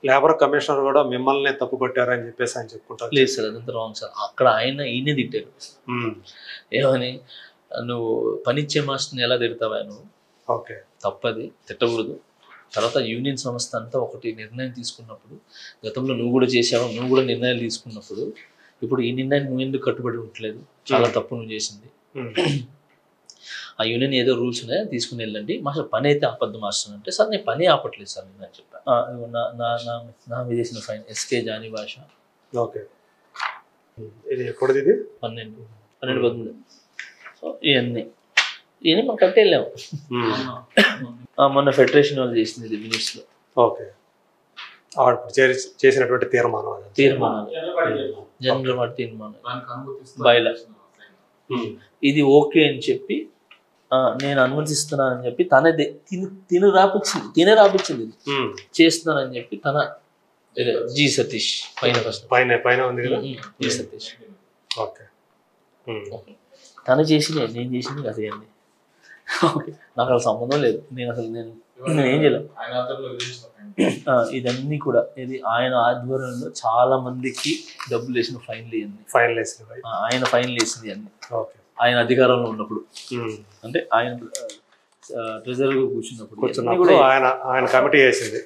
Labour commissioner కూడా మిమ్మల్ని తప్పు పట్టారని చెప్పేసి ఆయన చెప్పుకుంటారు లేదు సార్ అదంతా రాంగ్ సార్ అక్కడ ఆయన ఈయనే తిట్టారు ఉమ్, ఏమని నువ్వు పనిచ్చే మాస్టర్ని ఎలా తిడతావా నువ్వు ఓకే తప్పది తిట్టకూడదు తర్వాత యూనియన్ సంస్థ అంతా ఒకటి నిర్ణయం తీసుకున్నప్పుడు గతంలో నువ్వు కూడా చేసావు నువ్వు కూడా నిర్ణయాలు తీసుకున్నప్పుడు ఇప్పుడు ఈ నిర్ణయాన్ని నువ్వు ఎందుకు కట్టుబడి ఉండట్లేదు చాలా తప్పు నువ్వు చేసింది ఉమ్, ఆ యూనియన్ ఏదో రూల్స్ ఉన్నాయో తీసుకుని వెళ్ళండి మాస్టర్ పని అయితే ఆపద్దు మాస్టర్ అంటే సార్ నేను పని ఆపట్లేదు సార్ నేను అని చెప్పాను "ఆ, ఇదిగో నా నా నా నా మీద చేసిన fine SK Jani Basha okay ఉమ్, ఇది ఎప్పుడుది ఇది పన్నెండు పన్నెండు పదమూడు సో ఇవన్నీ ఇవన్నీ మనం కట్టెళ్ళాము ఉమ్, ఆ, మొన్న ఫెడరేషన్ వాళ్ళు చేసింది ఇది మినిట్స్లో ఓకే ఆవిడ ఇప్పుడు చేరి- చేసినటువంటి తీర్మానం అది తీర్మానాలు జనరల్ వాటి తీర్మానం బయల ఉమ్, ఇది ఓకే అని చెప్పి ఆ, నేను అనుమతిస్తున్నాను అని చెప్పి తన తిని తిని రాపిచ్చింది తినే రాపిచ్చింది ఇది ఉమ్, చేస్తున్నానని చెప్పి తన ఇదే, జి సతీష్ పైన ఫస్ట్ పైన పైన ఉంది కదా జి సతీష్ ఓకే ఉమ్, తను చేసింది నేను చేసింది అదే అండి ఓకే నాకు అసలు సంబంధం లేదు నేను అసలు నేను నేను ఏం చేయలేదు ఆ, ఇదన్నీ కూడా ఇది ఆయన ఆధ్వర్యంలో చాలా మందికి డబ్బులు వేసిన ఫైన్లు ఇవన్నీ ఫైనల్ వేసింది ఆ, ఆయన ఫైన్లు వేసింది అన్ని ఓకే ఆయన అధికారంలో ఉన్నప్పుడు ఉమ్, అంటే ఆయన ట్రెజర్ కూర్చున్నప్పుడు ఇవన్నీ కూర్చున్నప్పుడు కూడా ఆయన ఆయన కమిటీ వేసింది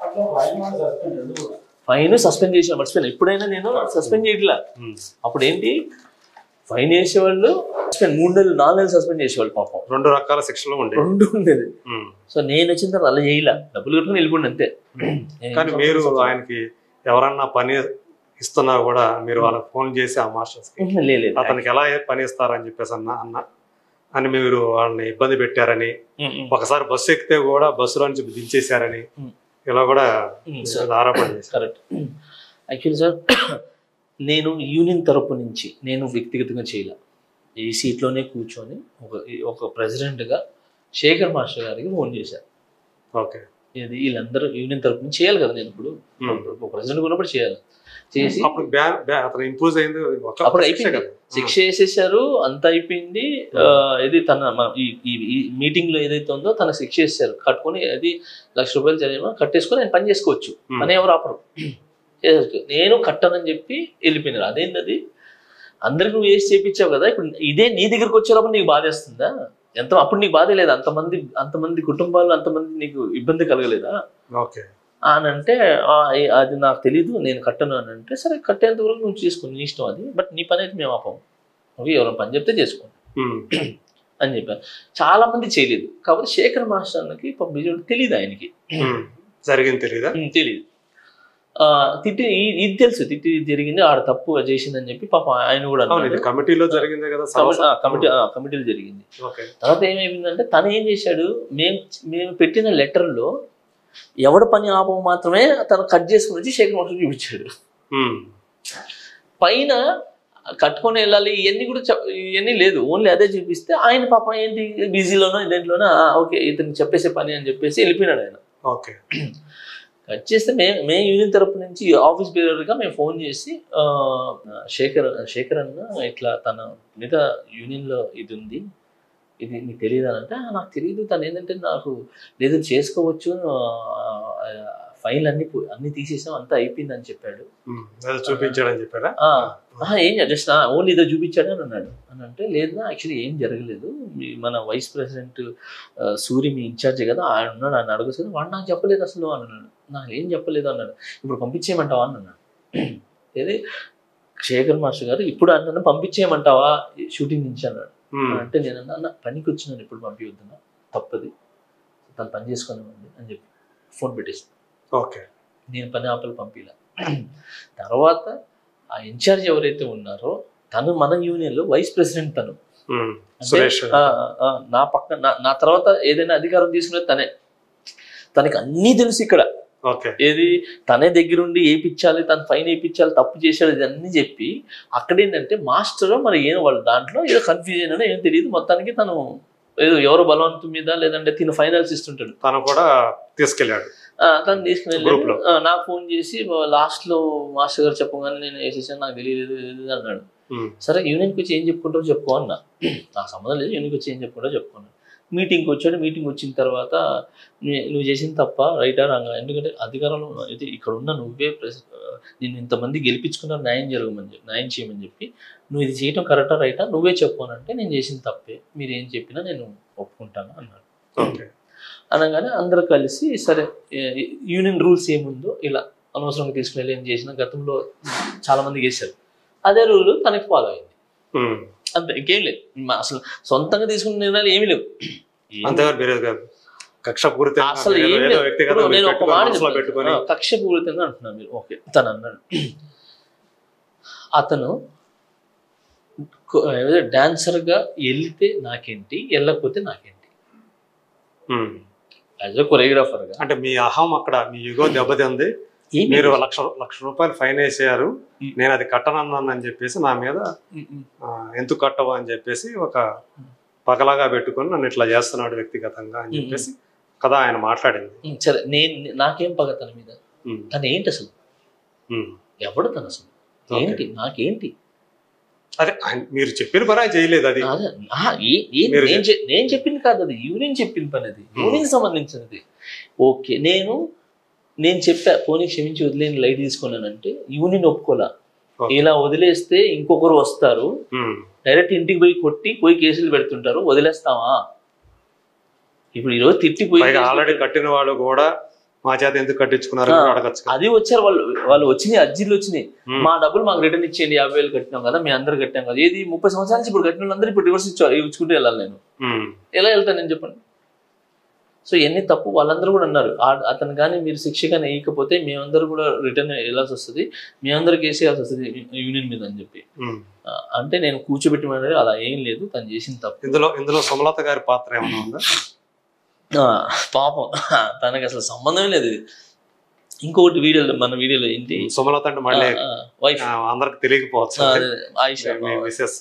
ఫైన్ సస్పెండ్ చేసిన మర్చిపోయాను ఎప్పుడైనా నేను సస్పెండ్ చేయట్లా ఉమ్, అప్పుడు ఏంటి ఫైన్ వేసేవాళ్ళు సస్పెండ్ మూడు నెలలు నాలుగు నెలలు సస్పెండ్ చేసేవాళ్ళు పాపం రెండు రకాల శిక్షలు ఉండేవి రెండు ఉండేది ఉమ్, సో నేను వచ్చిన తర్వాత అలా చేయలే డబ్బులు కట్టుకుని వెళ్ళిపోండి అంతే కానీ మీరు ఆయనకి ఎవరన్నా పని ఇస్తున్నా కూడా మీరు వాళ్ళకి ఫోన్ చేసి ఆ మాస్టర్స్ కి ఉహు, లే- లేదు అతనికి ఎలా పని ఇస్తారని చెప్పేసి అన్న అన్న అని మీరు వాళ్ళని ఇబ్బంది పెట్టారని ఉమ్, ఉమ్, ఒకసారి బస్సు ఎక్కితే కూడా బస్సులో నుంచి దించేశారని ఉమ్. ఇలా కూడా ఉమ్, సార్ ఆరోపణ చేశారు కరెక్ట్ యాక్చువల్లీ సార్ నేను యూనియన్ తరపు నుంచి నేను వ్యక్తిగతంగా చేయలే ఈ సీట్లోనే కూర్చొని ఒక ఒక ప్రెసిడెంట్గా శేఖర్ మాస్టర్ గారికి ఫోన్ చేశాను ఓకే ఇది వీళ్ళందరూ యూనియన్ తరపు నుంచి చేయాలి కదా నేను ఇప్పుడు ఉమ్. ఒక ప్రెసిడెంట్ ఉన్నప్పుడు చేయాలి చేసి అప్పుడు బ్యా- బ్యా- అతను ఇంపోజ్ అయింది ఒక అప్పుడు శిక్షే అయిపోయింది కదా. శిక్ష వేసేసారు అంత అయిపోయింది ఆ, ఇది తన మన- ఈ ఈ- ఈ మీటింగ్ లో ఏదైతే ఉందో తన శిక్ష వేసారు కట్టుకొని అది లక్ష రూపాయలు జరిగిన కట్టేసుకొని ఆయన పని చేసుకోవచ్చు ఉమ్. పని ఎవరు ఆపరు చేసుకోవచ్చు. నేను కట్టనని చెప్పి వెళ్ళిపోయినారు అదేంటి అది అందరికి నువ్వు వేసి చేపించావు కదా ఇప్పుడు ఇదే నీ దగ్గరికి వచ్చేటప్పుడు నీకు బాధేస్తుందా ఎంత అప్పుడు నీకు బాధ లేదా అంతమంది అంతమంది కుటుంబాలు అంతమంది నీకు ఇబ్బంది కలగలేదా ఓకే అని అంటే "ఆ, ఏ- అది నాకు తెలీదు నేను కట్టను అని అంటే సరే కట్టేంత వరకు నువ్వు చేసుకో నీ ఇష్టం అది బట్ నీ పని అయితే మేము ఆపం ఓకే ఎవరైనా పని చెప్తే చేసుకోండి ఉమ్. అని చెప్పాను చాలా మంది చేయలేదు కాబట్టి శేఖర్ మాస్టర్కి పంపించడం తెలియదు ఆయనకి ఉమ్. జరిగింది తెలీదా ఉమ్, తెలియదు ఆ, తిట్టి ఈ- ఇది తెలుసు తిట్టి జరిగింది ఆడ తప్పు చేసిందని చెప్పి పాప ఆయన కూడా అవును ఇది అన్నాడు. కమిటీలో జరిగిందే కదా కమిటీ సమస్య. ఆ, కమిటీ ఆ, కమిటీలో జరిగింది ఓకే తర్వాత ఏమైందంటే తను ఏం చేశాడు మేము మేము పెట్టిన లెటర్లో ఎవడ పని ఆపం మాత్రమే తను కట్ చేసుకుని వచ్చి శేఖర్ మాస్టర్ చూపించాడు ఉమ్. పైన కట్టుకొని వెళ్ళాలి ఇవన్నీ కూడా చెప్- ఇవన్నీ లేదు ఓన్లీ అదే చూపిస్తే ఆయన పాపం ఏంటి బిజీలోనో దేంట్లోనో "ఆ, ఓకే ఇతనికి చెప్పేసే పని అని చెప్పేసి వెళ్ళిపోయినాడు ఆయన ఓకే కట్ చేస్తే మేము మేము యూనియన్ తరపు నుంచి ఆఫీస్ బేరర్గా మేము ఫోన్ చేసి ఆ, శేఖర్ శేఖర్ అన్న ఇట్లా తన మీద యూనియన్లో ఇది ఉంది ఇది నీకు తెలియదు అని అంటే "ఆ, నాకు తెలియదు తను ఏంటంటే నాకు లేదు చేసుకోవచ్చు ఫైల్ అన్ని పో- అన్ని తీసేసాం అంతా అయిపోయింది అని చెప్పాడు ఉమ్. అది చూపించాడని చెప్పారా "ఆ, ఆహా, ఏం జస్ట్ ఓన్లీ ఇదో చూపించాడు అని అన్నాడు అని అంటే లేదు యాక్చువల్లీ ఏం జరగలేదు మీ- మన వైస్ ప్రెసిడెంట్ ఆ, సూరి మీ ఇన్ఛార్జ్ కదా ఆయన ఉన్నాడు ఆయన అడగచ్చు వాడు నాకు చెప్పలేదు అసలు అని అన్నాడు నాకు ఏం చెప్పలేదు అన్నాడు ఇప్పుడు పంపించేయమంటావా అని అన్నాడు ఏది శేఖర్ మాస్టర్ గారు ఇప్పుడు నన్ను పంపించేయమంటావా షూటింగ్ నుంచి అన్నాడు ఉమ్. అంటే నేను అన్నా "అన్న, పనికి వచ్చినాను ఇప్పుడు పంపించొద్దునా తప్పది తను పని చేసుకొని అని చెప్పి ఫోన్ పెట్టేసి ఓకే నేను పని ఆపలు పంపిలా తర్వాత ఆ ఇన్ఛార్జ్ ఎవరైతే ఉన్నారో తను మన యూనియన్లో వైస్ ప్రెసిడెంట్ తను ఉమ్. అంటే, సురేష్ ఆ, ఆ, నా పక్క నా నా తర్వాత ఏదైనా అధికారం తీసుకునేది తనే తనకి అన్నీ తెలుసు ఇక్కడ ఓకే ఏది తనే దగ్గరుండి ఏపిచ్చాలి తను ఫైన్ వేయించాలి తప్పు చేశాడు ఇదన్నీ చెప్పి అక్కడ ఏంటంటే మాస్టర్ మరి ఏం వాళ్ళు దాంట్లో ఏదో కన్ఫ్యూజన్ అని ఏం తెలియదు మొత్తానికి తను ఏదో ఎవరు బలవంతం మీద లేదంటే తిను ఫైనల్స్ ఇస్తుంటాడు తను కూడా తీసుకెళ్ళాడు ఆ, తను తీసుకుని Group లో. వెళ్ళాడు. ఆ, నాకు ఫోన్ చేసి లాస్ట్ లో మాస్టర్ గారు చెప్పగానే నేను వేసేసాను నాకు తెలియలేదు తెలియదు అన్నాడు ఉమ్. సరే యూనియన్కి వచ్చి ఏం చెప్పుకుంటావు చెప్పుకో అన్న నాకు సంబంధం లేదు యూనియన్కి వచ్చి ఏం చెప్పుకుంటావు చెప్పుకున్నాను మీటింగ్కి వచ్చాడు మీటింగ్ వచ్చిన తర్వాత నీ- నువ్వు చేసింది తప్ప రైటా రాంగా ఎందుకంటే అధికారంలో అయితే ఇక్కడ ఉన్న నువ్వే ప్రెస్ నేను ఇంతమంది గెలిపించుకున్నారు న్యాయం జరగమని చెప్పి న్యాయం చేయమని చెప్పి నువ్వు ఇది చేయటం కరెక్టా రైటా నువ్వే చెప్పు అని అంటే నేను చేసింది తప్పే మీరు ఏం చెప్పినా నేను ఒప్పుకుంటాను అన్నాడు ఓకే అనగానే అందరూ కలిసి సరే ఏ- యూనియన్ రూల్స్ ఏముందో ఇలా అనవసరంగా తీసుకుని ఏం చేసిన గతంలో చాలా మంది చేశారు అదే రూల్ తనకి ఫాలో అయింది ఉమ్. అంతే ఇంకేం లేదు మా అసలు సొంతంగా తీసుకున్న నిర్ణయాలు ఏమీ లేవు ఏం- అంతేగాని మీరు ఏదో కక్ష పూరిత అసలు ఏం లేదు వ్యక్తిగత ఇప్పుడు నేను ఒక మాట మనసులో చెప్తాను. పెట్టుకొని ఆ, కక్ష పూరితంగా అంటున్నాను మీరు ఓకే తను అన్నాడు అతను డాన్సర్ గా వెళ్తే నాకేంటి వెళ్ళకపోతే నాకేంటి ఉమ్. యాజ్ అ కొరియోగ్రాఫర్ గా అంటే మీ అహం అక్కడ మీ యుగో దెబ్బతింది ఏమీ మీరు లేదు. లక్ష లక్ష రూపాయలు ఫైన్ వేసారు ఉమ్. నేను అది కట్టనన్నాను అని చెప్పేసి నా మీద ఉమ్, ఉమ్. ఆ, ఎందుకు కట్టవు అని చెప్పేసి ఒక పగలాగా పెట్టుకొని నన్ను ఇట్లా చేస్తున్నాడు వ్యక్తిగతంగా అని చెప్పేసి కదా ఆయన మాట్లాడింది ఉమ్, సరే నేను నాకేం పగ తన మీద ఉమ్. తను ఏంటి అసలు ఉమ్. ఎవడు తను అసలు ఓకే. ఏంటి నాకేంటి అదే ఆయన- మీరు చెప్పిన పని ఆయన చేయలేదు అది అదే, ఆహా, ఏ- ఏ- మీరు నేను చె- నేను చెప్పింది కాదు అది యూనియన్ చెప్పింది పని అది యూనియన్ సంబంధించినది ఓకే నేను నేను చెప్పా పోనీ క్షమించి వదిలేని లైట్ తీసుకున్నానంటే యూనియన్ ఒప్పుకోలా ఓకే. ఇలా వదిలేస్తే ఇంకొకరు వస్తారు ఉమ్. డైరెక్ట్ ఇంటికి పోయి కొట్టి పోయి కేసులు పెడుతుంటారు వదిలేస్తావా ఇప్పుడు ఈరోజు తిట్టి పోయి పైగా కేసులు ఆల్రెడీ కట్టిన వాళ్ళు కూడా మా చేత ఎందుకు కట్టించుకున్నారు అని ఆ. అడగచ్చు కదా. అది వచ్చారు వాళ్ళు వాళ్ళు వచ్చినాయి అర్జీలు వచ్చినాయి ఉమ్. మా డబ్బులు మాకు రిటర్న్ ఇచ్చేయండి యాభై వేలు కట్టినాం కదా మేము అందరు కట్టాం కదా ఏది ముప్పై సంవత్సరాల నుంచి ఇప్పుడు కట్టిన వాళ్ళందరూ ఇప్పుడు రివర్స్ ఇచ్చారు ఇచ్చుకుంటూ వెళ్ళాలి నేను ఉమ్. ఎలా వెళ్తాను నేను చెప్పండి సో ఎన్ని తప్పు వాళ్ళందరూ కూడా అన్నారు ఆ- అతను కానీ మీరు శిక్ష కానీ వేయకపోతే మేమందరూ కూడా రిటర్న్ వెళ్ళాల్సి వస్తుంది మేమందరూ కేసు వేయాల్సి వస్తుంది యూనియన్ మీద అని చెప్పి ఉమ్. ఆ, అంటే నేను కూర్చోబెట్టమని అలా ఏం లేదు తను చేసిన తప్పు ఇందులో ఇందులో సుమలత గారి పాత్ర ఏమైనా ఉందా ఆ, పాపం తనకి అసలు సంబంధమే లేదు ఇది. ఇంకొకటి వీడియోలో మన వీడియోలో ఏంటి సుమలత అంటే మళ్ళీ వైఫ్ ఆ, అందరికి తెలియకపోవచ్చు ఆయిషా మీ మిస్సెస్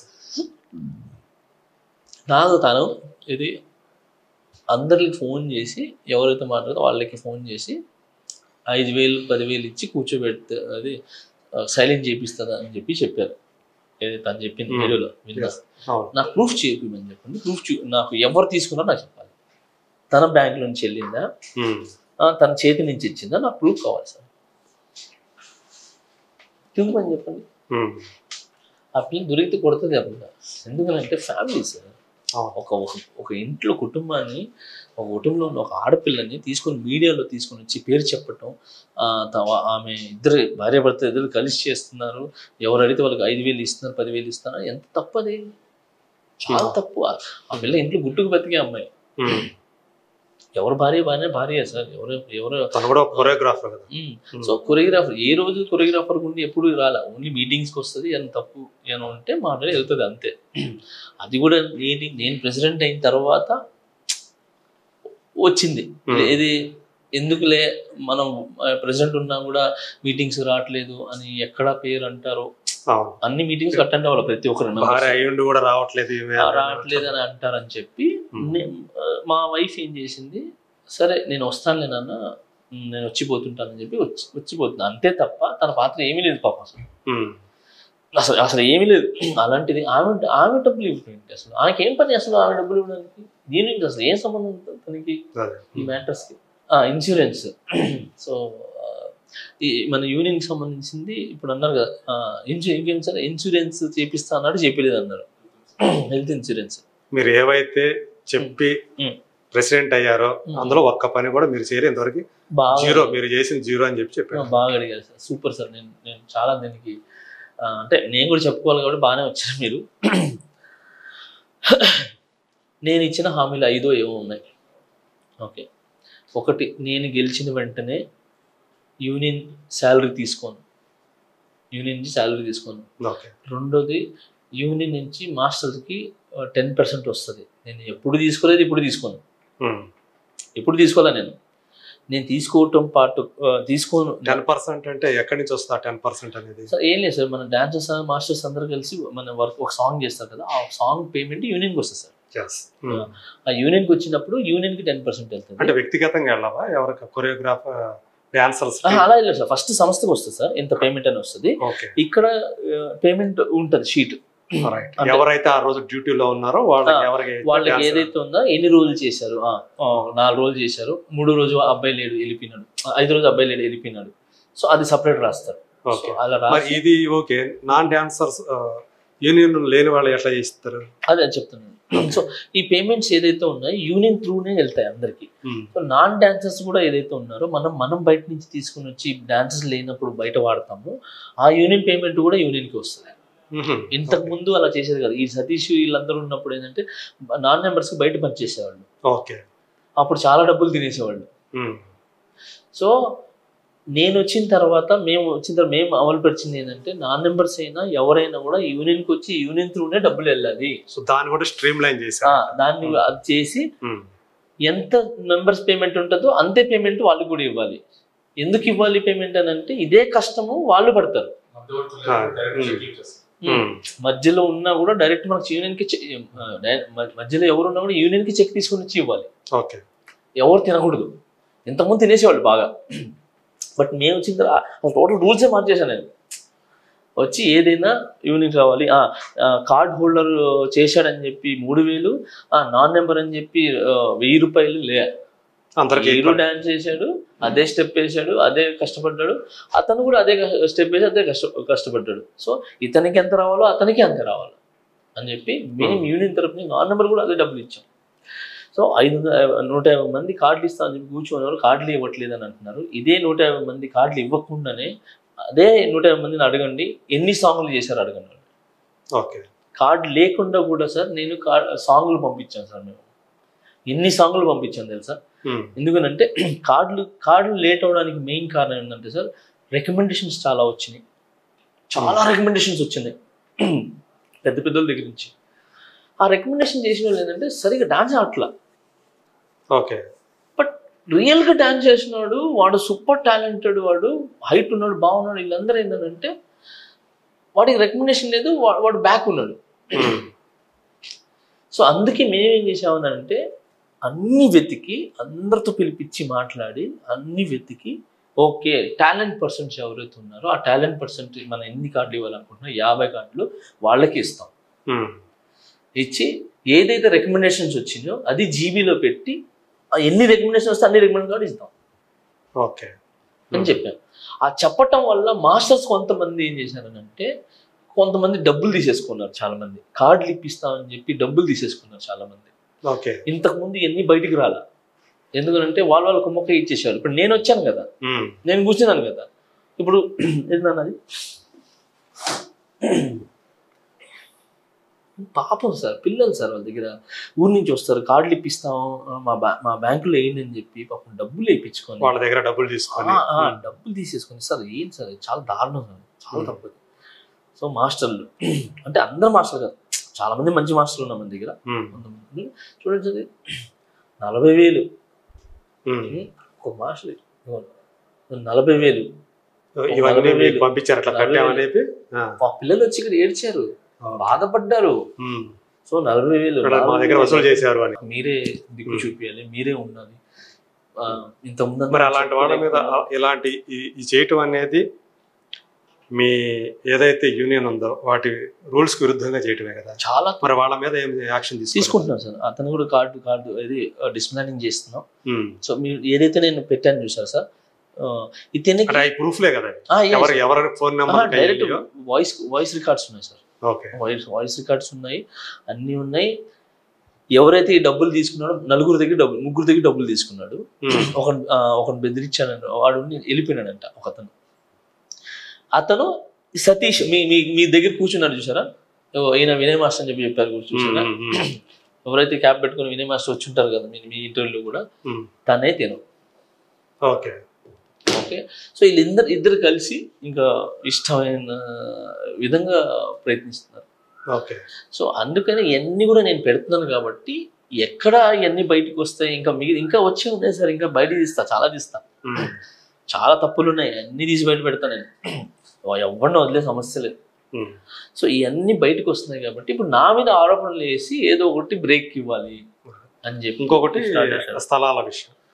నాకు తను ఇది అందరికి ఫోన్ చేసి ఎవరైతే మాట్లాడదో వాళ్ళకి ఫోన్ చేసి ఐదు వేలు పదివేలు ఇచ్చి కూర్చోబెడితే అది సైలెంట్ చేపిస్తుందా అని చెప్పి చెప్పారు ఏది తను చెప్పింది Hmm. వీడియోలో విన్నా Yes. అవును నాకు ప్రూఫ్ చేపిమని చెప్పండి ప్రూఫ్ చూ నాకు ఎవరు తీసుకున్నారో నాకు చెప్పాలి తన బ్యాంక్ నుంచి వెళ్ళిందా ఉమ్. ఆ, తన చేతి నుంచి ఇచ్చిందా నాకు ప్రూఫ్ కావాలి సార్ చూపని చెప్పండి ఉమ్. ఆ పిల్ల దొరికితే కొడుతుంది ఆ పిల్ల ఎందుకంటే ఫ్యామిలీ సార్ అవును ఒక ఒక- ఒక ఇంట్లో కుటుంబాన్ని ఒక కుటుంబంలో ఉన్న ఒక ఆడపిల్లని తీసుకొని మీడియాలో తీసుకొని వచ్చి పేరు చెప్పటం ఆ, త- ఆమె ఇద్దరు భార్య భర్త ఇద్దరు కలిసి చేస్తున్నారు ఎవరు అడిగితే వాళ్ళకి ఐదు వేలు ఇస్తున్నారు పదివేలు ఇస్తున్నారు ఎంత తప్పు అది చాలా తప్పు ఆ ఆ పిల్ల ఇంట్లో గుట్టుకు బతికే అమ్మాయి ఉమ్. ఎవరు భార్య భార్య భార్య సార్ ఎవరు ఎవరు తను కూడా ఒక కొరియోగ్రాఫర్ కదా ఉమ్. సో కొరియోగ్రాఫర్ ఏ రోజు కొరియోగ్రాఫర్ గుండి ఎప్పుడు రాలా ఓన్లీ మీటింగ్స్కి వస్తుంది అని తప్పు ఏమైనా ఉంటే మాట్లాడి వెళ్తుంది అంతే అది కూడా నేను నేను ప్రెసిడెంట్ అయిన తర్వాత వచ్చింది Hmm. ఇది ఎందుకులే మనం ప్రెసిడెంట్ ఉన్నా కూడా మీటింగ్స్ రావట్లేదు అని ఎక్కడ పేరు అంటారో అవును అన్ని మీటింగ్స్ అటెండ్ అవ్వాలి ప్రతి ఒక్కరు భార్య అయ్యుండి కూడా రావట్లేదు ఈమె ఆ, రావట్లేదు అని అంటారని చెప్పి Hmm. నే- ఆ, మా వైఫ్ ఏం చేసింది సరే నేను వస్తానులే నాన్న ఉమ్, నేను వచ్చిపోతుంటానని చెప్పి వచ్చి వచ్చిపోతున్నా అంతే తప్ప తన పాత్ర ఏమీ లేదు పాపం అసలు ఉమ్. అసలు అసలు ఏమీ లేదు అలాంటిది ఆమె ఆమె డబ్బులు ఇవ్వడానికి అసలు ఆమెకేం పని అసలు ఆమె డబ్బులు ఇవ్వడానికి దీనికి అసలు ఏం సంబంధం ఉంటుంది తనకి అదే ఈ మ్యాటర్స్కి ఇన్సూరెన్స్ సో ఈ మన యూనియన్కి సంబంధించింది ఇప్పుడు అన్నారు కదా ఇన్సూ ఇంకేం సార్ ఇన్సూరెన్స్ చేపిస్తా అన్నాడు చెప్పలేదు అన్నారు హెల్త్ ఇన్సూరెన్స్ మీరు ఏవైతే చెప్పి ఉమ్. ప్రెసిడెంట్ అయ్యారో ఉమ్. అందులో ఒక్క పని కూడా మీరు చేయరు ఇంతవరకు బాగా జీరో మీరు చేసిన జీరో అని చెప్పి ఆ, చెప్పారు బాగా అడిగారు సార్ సూపర్ సార్ నేను నేను చాలా దీనికి ఆ, అంటే నేను కూడా చెప్పుకోవాలి కాబట్టి బాగానే వచ్చారు మీరు నేను ఇచ్చిన హామీలు ఐదో ఏవో ఉన్నాయి ఓకే ఒకటి నేను గెలిచిన వెంటనే యూనియన్ శాలరీ తీసుకోను యూనియన్ నుంచి శాలరీ తీసుకోను ఓకే రెండోది యూనియన్ నుంచి మాస్టర్కి టెన్ పర్సెంట్ వస్తుంది నేను ఎప్పుడు తీసుకోలేదు ఇప్పుడు తీసుకోను ఉమ్. ఎప్పుడు తీసుకోలే నేను నేను తీసుకోవటం పాటు ఆ, తీసుకోను టెన్ పర్సెంట్ అంటే ఎక్కడి నుంచి వస్తా టెన్ పర్సెంట్ అనేది సార్ ఏం లేదు సార్ మన డాన్సర్స్ మాస్టర్స్ అందరూ కలిసి మన వర్క్ ఒక సాంగ్ చేస్తారు కదా ఆ సాంగ్ పేమెంట్ యూనియన్కి వస్తుంది సార్ Yes. ఉమ్. ఆ యూనియన్కి వచ్చినప్పుడు యూనియన్కి టెన్ పర్సెంట్ వెళ్తుంది అంటే వ్యక్తిగతంగా వెళ్ళవా ఎవరికి కొరియోగ్రాఫర్ డాన్సర్స్ ఆహా, అలా వెళ్ళదు సార్ ఫస్ట్ సంస్థకు వస్తుంది సార్ ఇంత పేమెంట్ అని వస్తుంది ఓకే ఇక్కడ పేమెంట్ ఉంటుంది షీట్ రైట్ అంటే- ఎవరైతే ఆ రోజు డ్యూటీలో ఉన్నారో వాళ్ళకి ఆ, ఎవరికి వాళ్ళకి dance- ఏదైతే ఉందో ఎన్ని రోజులు చేశారు ఆ, ఆ, నాలుగు రోజులు చేశారు మూడు రోజు అబ్బాయి లేడు వెళ్ళిపోయినాడు ఆ, ఐదు రోజు అబ్బాయి లేడు వెళ్ళిపోయినాడు సో అది సపరేట్ రాస్తారు సో ఓకే అలా మరి రాసి ఇది ఓకే నాన్ డాన్సర్స్ యూనియన్ లేని వాళ్ళు ఎట్లా చేస్తారు అదే చెప్తున్నాను సో ఈ పేమెంట్స్ ఏదైతే ఉన్నాయో యూనియన్ త్రూనే వెళ్తాయి అందరికి ఉమ్, సో నాన్ డాన్సర్స్ కూడా ఏదైతే ఉన్నారో మనం మనం బయట నుంచి తీసుకుని వచ్చి డాన్సర్స్ లేనప్పుడు బయట వాడతాము ఆ యూనియన్ పేమెంట్ కూడా యూనియన్కి వస్తుంది ఉహు, ఇంతకు ముందు అలా చేసేది కాదు ఈ సతీష్ వీళ్ళందరూ ఉన్నప్పుడు ఏంటంటే నాన్ మెంబర్స్కి బయట పనిచేసేవాళ్ళు ఓకే అప్పుడు చాలా డబ్బులు తినేసేవాళ్ళు ఉమ్, సో నేను వచ్చిన తర్వాత మేము వచ్చిన తర్వాత మేము అమలు పరిచింది ఏంటంటే నాన్ మెంబర్స్ అయినా ఎవరైనా కూడా యూనియన్కి వచ్చి యూనియన్ త్రూనే డబ్బులు వెళ్ళాలి సో దాన్ని కూడా స్ట్రీమ్ లైన్ ఆ, చేశారు దాన్ని అది చేసి ఉమ్, ఎంత మెంబర్స్ పేమెంట్ ఉంటుందో అంతే పేమెంట్ వాళ్ళు కూడా ఇవ్వాలి ఎందుకు ఇవ్వాలి పేమెంట్ అని అంటే ఇదే కష్టము వాళ్ళు పడతారు ఆ, ఉమ్, ఉమ్, మధ్యలో ఉన్నా కూడా డైరెక్ట్ మనకి యూనియన్కి మధ్యలో ఎవరు ఉన్నా కూడా యూనియన్కి చెక్ తీసుకొని వచ్చి ఇవ్వాలి ఓకే ఎవరు తినకూడదు ఇంతకుముందు తినేసేవాళ్ళు బాగా బట్ మేము వచ్చిన తర్వాత టోటల్ రూల్సే మార్చేసాను నేను వచ్చి ఏదైనా యూనిట్ కావాలి కార్డ్ హోల్డర్ చేశాడని చెప్పి మూడు వేలు నాన్ నెంబర్ అని చెప్పి ఆ, వెయ్యి రూపాయలు లే అందరికి హీరో డాన్స్ చేశాడు అదే స్టెప్ వేసాడు అదే కష్టపడ్డాడు అతను కూడా అదే స్టెప్ వేసి అదే కష్ట కష్టపడ్డాడు సో ఇతనికి ఎంత రావాలో అతనికి అంత రావాలి అని చెప్పి మేము యూనియన్ తరపున నాన్ నెంబర్ కూడా అదే డబ్బులు ఇచ్చాం సో ఐదు వందల నూట యాభై మంది కార్డులు ఇస్తామని చెప్పి కూర్చున్నారు కార్డులు ఇవ్వట్లేదు అని అంటున్నారు ఇదే నూట యాభై మంది కార్డులు ఇవ్వకుండానే అదే నూట యాభై మందిని అడగండి ఎన్ని సాంగ్లు చేశారు అడగండి ఓకే కార్డు లేకుండా కూడా సార్ నేను కార్డ్ సాంగ్లు పంపించాను సార్ మేము ఎన్ని సాంగ్లు పంపించాను తెలుసా ఉమ్, ఎందుకనంటే కార్డులు కార్డులు లేట్ అవడానికి మెయిన్ కారణం ఏంటంటే సార్ రికమెండేషన్స్ చాలా వచ్చినాయి చాలా రికమెండేషన్స్ వచ్చినాయి పెద్ద పెద్దల దగ్గర నుంచి ఆ రికమెండేషన్ చేసిన వాళ్ళు ఏంటంటే సరిగ్గా డాన్స్ ఆడట్లా ఓకే బట్ రియల్గా డాన్స్ చేసినాడు వాడు సూపర్ టాలెంటెడ్ వాడు హైట్ ఉన్నాడు బాగున్నాడు వీళ్ళందరూ ఏంటంటే వాడికి రికమెండేషన్ లేదు వా- వాడు బ్యాక్ ఉన్నాడు ఉమ్, సో అందుకే మేమేం చేసామనంటే అన్ని వెతికి అందరితో పిలిపించి మాట్లాడి అన్ని వెతికి ఓకే టాలెంట్ పర్సన్స్ ఎవరైతే ఉన్నారో ఆ టాలెంట్ పర్సెంట్ మనం ఎన్ని కార్డులు ఇవ్వాలనుకుంటున్నాం యాభై కార్డులు వాళ్ళకి ఇస్తాం ఉమ్, ఇచ్చి ఏదైతే రికమెండేషన్స్ వచ్చినాయో అది జీబీలో పెట్టి ఆ ఎన్ని రికమెండేషన్ వస్తే అన్ని రికమెండేషన్ కార్డు ఇస్తాం ఓకే అని చెప్పాను ఆ చెప్పటం వల్ల మాస్టర్స్ కొంతమంది ఏం చేశారనంటే కొంతమంది డబ్బులు తీసేసుకున్నారు చాలా మంది కార్డులు ఇప్పిస్తామని చెప్పి డబ్బులు తీసేసుకున్నారు చాలా మంది ఓకే ఇంతకు ముందు ఇవన్నీ బయటికి రాలా ఎందుకంటే వాళ్ళ వాళ్ళ కుమ్మక్క ఇచ్చేసారు ఇప్పుడు నేను వచ్చాను కదా ఉమ్, నేను కూర్చున్నాను కదా ఇప్పుడు ఏంటన్నది పాపం సార్ పిల్లలు సార్ వాళ్ళ దగ్గర ఊరి నుంచి వస్తారు కార్డులు ఇప్పిస్తాం ఆ, మా బ్యా మా బ్యాంకులో వేయండి అని చెప్పి పాపం డబ్బులు వేయించుకొని వాళ్ళ దగ్గర డబ్బులు తీసుకొని ఆ, ఆ, డబ్బులు తీసేసుకొని సార్ ఏం సార్ ఇది చాలా దారుణం సార్ చాలా Hmm. తప్పదు సో మాస్టర్లు అంటే అందరు మాస్టర్లు కాదు చాలా మంది మంచి మాస్టర్లు ఉన్నారు మన దగ్గర ఉమ్, కొంతమంది చూడండి సార్ ఇది. నలభై వేలు ఉమ్. ఒక మాస్టర్ ఇదిగోండి. నలభై వేలు ఇవన్నీ నలభై మీకు వేలు. పంపించారు అట్లా నలభై కట్టామని చెప్పి ఆ, మా పిల్లలు వచ్చి ఇక్కడ ఏడ్చారు బాధపడ్డారు ఉమ్. సో నలభై వేలు ఇక్కడ మా దగ్గర వసూలు చేశారు అని మీరే దిక్కు చూపించాలి మీరే ఉండాలి ఆ, ఇంత ముందు మరి అలాంటి వాళ్ళ మీద ఆ- ఇలాంటి ఈ- ఈ చేయటం అనేది మీ ఏదైతే యూనియన్ ఉందో వాటి రూల్స్ కి విరుద్ధంగా చేయటమే కదా చాలా మరి వాళ్ళ మీద ఏం యాక్షన్ తీసుకుంటారు తీసుకుంటున్నాం సార్ అతను కూడా కార్డు కార్డు ఇది డిస్ప్లానింగ్ చేస్తున్నాం సో మీరు ఏదైతే నేను పెట్టాను చూసారు సార్ ఆ, ఇతనికి అంటే అవి ప్రూఫ్లే కదా అవి. ఆ, yes, ఎవరు sir. ఎవరి ఫోన్ ఆ, number direct voice voice records ఉన్నాయి sir okay voice voice records ఉన్నాయి అన్నీ ఉన్నాయి ఎవరైతే ఈ డబ్బులు తీసుకున్నాడో నలుగురు దగ్గర డబ్బులు ముగ్గురు దగ్గర డబ్బులు తీసుకున్నాడు ఉమ్, ఒక ఒకని బెదిరించాను వాడు ఉండి వెళ్ళిపోయినాడంట ఒక అతను అతను సతీష్ మీ మీ మీ దగ్గర కూర్చున్నాడు చూసారా ఓ, ఈయన వినయ్ మాస్టర్ అని చెప్పి చెప్పారు ఉమ్, చూసారా ఉమ్, ఉమ్, ఎవరైతే క్యాబ్ పెట్టుకుని వినయ్ మాస్టర్ వచ్చి ఉంటారు కదా మీ మీ ఇంటర్వ్యూలో కూడా ఉమ్. తనే తిను ఓకే ఓకే సో వీళ్ళిద్దరు ఇద్దరు కలిసి ఇంకా ఇష్టమైన విధంగా ప్రయత్నిస్తున్నారు ఓకే సో అందుకని ఇవన్నీ కూడా నేను పెడుతున్నాను కాబట్టి ఎక్కడ ఇవన్నీ బయటకు వస్తాయి ఇంకా మీ ఇంకా వచ్చే ఉన్నాయి సార్ ఇంకా బయట తీస్తా చాలా తీస్తా ఉమ్, చాలా తప్పులు ఉన్నాయి అన్ని తీసి బయట పెడతా నేను ఎవరిని వదిలే సమస్య లేదు ఉమ్. సో ఇవన్నీ బయటకు వస్తున్నాయి కాబట్టి ఇప్పుడు నా మీద ఆరోపణలు వేసి ఏదో ఒకటి బ్రేక్ ఇవ్వాలి అని చెప్పి ఇంకొకటి start చేశారు. స్థలాల విషయం